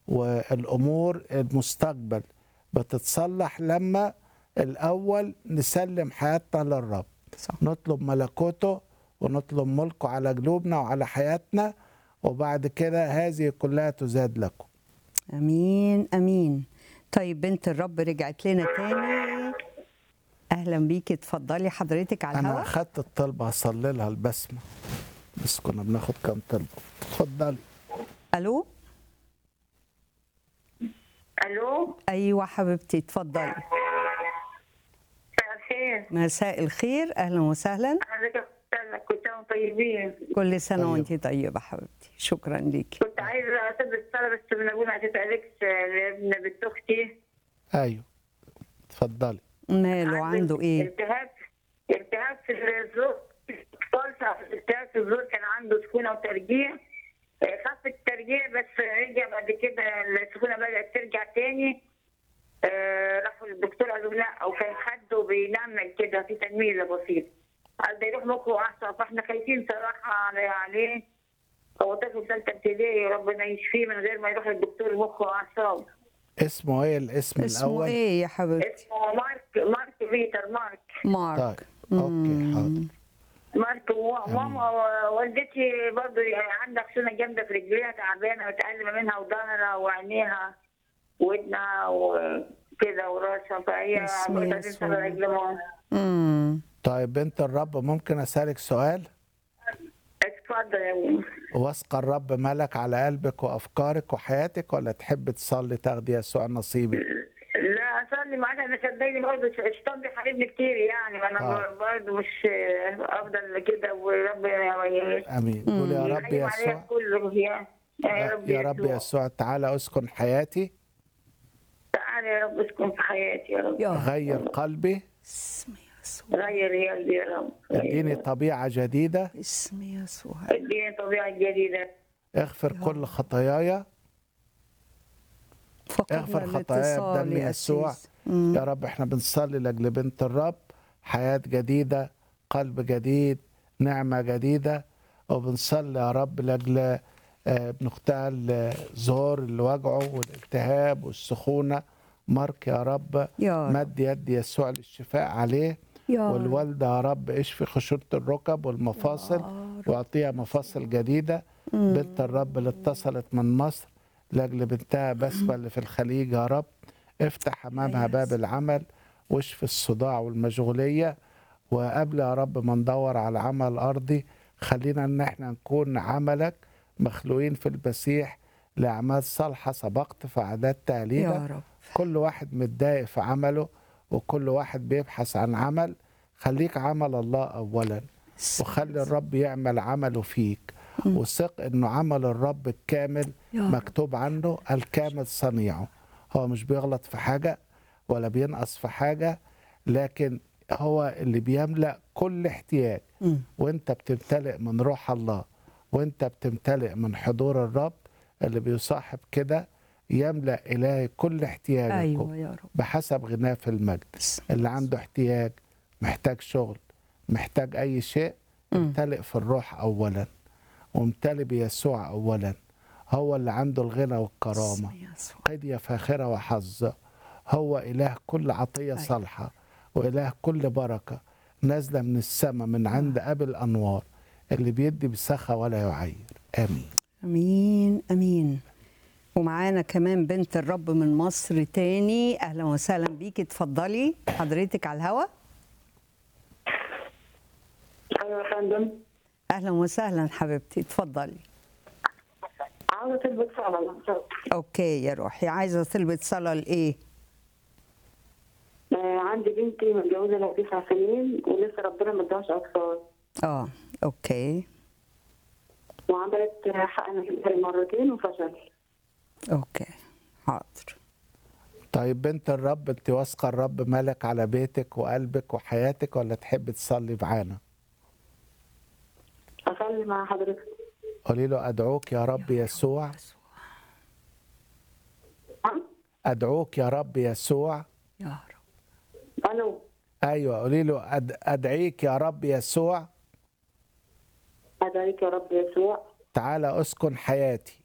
والامور المستقبل بتتصلح لما الاول نسلم حياتنا للرب صح نطلب ملكوته ونطلب ملكه على قلوبنا وعلى حياتنا وبعد كده هذه كلها تزاد لكم امين امين طيب بنت الرب رجعت لنا تاني اهلا بيكي اتفضلي حضرتك على انا الهواء اخدت الطلبه هصلي لها البسمه بس كنا بناخد كام طلبه اتفضلي الو الو ايوه حبيبتي اتفضلي مساء الخير مساء الخير اهلا وسهلا حضرتك استنى كنت يوم طيبين كل سنه طيب. وانت طيبه حبيبتي شكرا ليكي كنت عايزه اسد الصلاه بس من ابونا ما تسالكش لابن بنت اختي ايوه اتفضلي ماله عنده ايه التهاب التهاب في الزور طالع التهاب في الزور كان عنده سخونه وترجيع آه، خف الترجيع بس رجع بعد كده السخونه بدات ترجع تاني آه، راحوا للدكتور قالوا لا وكان خده بينمل كده في تنميله بسيط قال ده يروح مخه واحسن فاحنا خايفين صراحه عليه عليه هو طفل ثالثه ابتدائي ربنا يشفيه من غير ما يروح للدكتور مخه واعصاب اسمه ايه الاسم اسمه الاول ايه يا حبيبتي اسمه مارك مارك بيتر مارك مارك طيب اوكي حاضر مارك وماما والدتي برضه يعني عندها خشونه جامده في رجليها تعبانه متألمه منها وظهرها وعينيها ودنها وكده وراسها فهي بسم عمالة يسوع. تنسى رجل ماما امم طيب بنت الرب ممكن اسالك سؤال اتفضل يا ابوي واثقه الرب ملك على قلبك وافكارك وحياتك ولا تحب تصلي تاخدي يسوع نصيبك لا اصلي معاك انا صدقني برضه الشيطان بيحاربني كتير يعني انا آه. برضه مش افضل كده وربنا يعني امين قول يا رب يحيي عليا يسوع كله يا يا رب يا رب يسوع تعالى اسكن حياتي تعالى يا رب اسكن في حياتي يا رب يا غير قلبي اسم يسوع غير يا قلبي يا رب اديني طبيعه جديده اسم يسوع اديني طبيعة جديدة اغفر كل خطاياي فقدنا اغفر خطاياي الاتصال بدم يا يسوع أسيس. مم. يا رب احنا بنصلي لاجل بنت الرب حياه جديده قلب جديد نعمه جديده وبنصلي يا رب لاجل آه، ابن اختها الزهور اللي وجعه والالتهاب والسخونه مارك يا رب يا رب مد يد يسوع للشفاء عليه يا رب والوالده يا رب اشفي خشونه الركب والمفاصل واعطيها مفاصل جديده بنت الرب اللي اتصلت من مصر لاجل بنتها بسمه اللي في الخليج يا رب افتح امامها باب العمل واشفي الصداع والمشغوليه وقبل يا رب ما ندور على عمل ارضي خلينا ان احنا نكون عملك مخلوقين في المسيح لاعمال صالحه سبقت فاعددت لينا يا رب كل واحد متضايق في عمله وكل واحد بيبحث عن عمل خليك عمل الله اولا وخلي الرب يعمل عمله فيك وثق انه عمل الرب الكامل يا رب. مكتوب عنه الكامل صنيعه هو مش بيغلط في حاجه ولا بينقص في حاجه لكن هو اللي بيملا كل احتياج مم. وانت بتمتلئ من روح الله وانت بتمتلئ من حضور الرب اللي بيصاحب كده يملا الهي كل احتياجكم ايوه يا رب بحسب غناه في المجد بسم اللي عنده احتياج محتاج شغل محتاج اي شيء امتلئ في الروح اولا وامتلئ بيسوع اولا هو اللي عنده الغنى والكرامه اسم يسوع قضية فاخرة وحظ هو إله كل عطية صالحة وإله كل بركة نازلة من السماء من عند أبي الأنوار اللي بيدي بسخة ولا يعير آمين امين امين ومعانا كمان بنت الرب من مصر تاني اهلا وسهلا بيكي اتفضلي حضرتك على الهوا ايوه يا فندم اهلا وسهلا حبيبتي اتفضلي عاوزة تلبس صلاة اوكي يا روحي عايزه طلبة صلاه لايه عندي بنتي متجوزة لها تسع سنين ولسه ربنا ما اداهاش أطفال اه اوكي وعملت حقن في مرتين وفشل اوكي حاضر طيب بنت الرب انت واثقة الرب ملك على بيتك وقلبك وحياتك ولا تحب تصلي معانا أصلي مع حضرتك قولي له أدعوك يا رب يسوع ها؟ أدعوك يا رب يسوع يا رب ألو أيوة قولي له أد... أدعيك يا رب يسوع أدعيك يا رب يسوع تعالى أسكن حياتي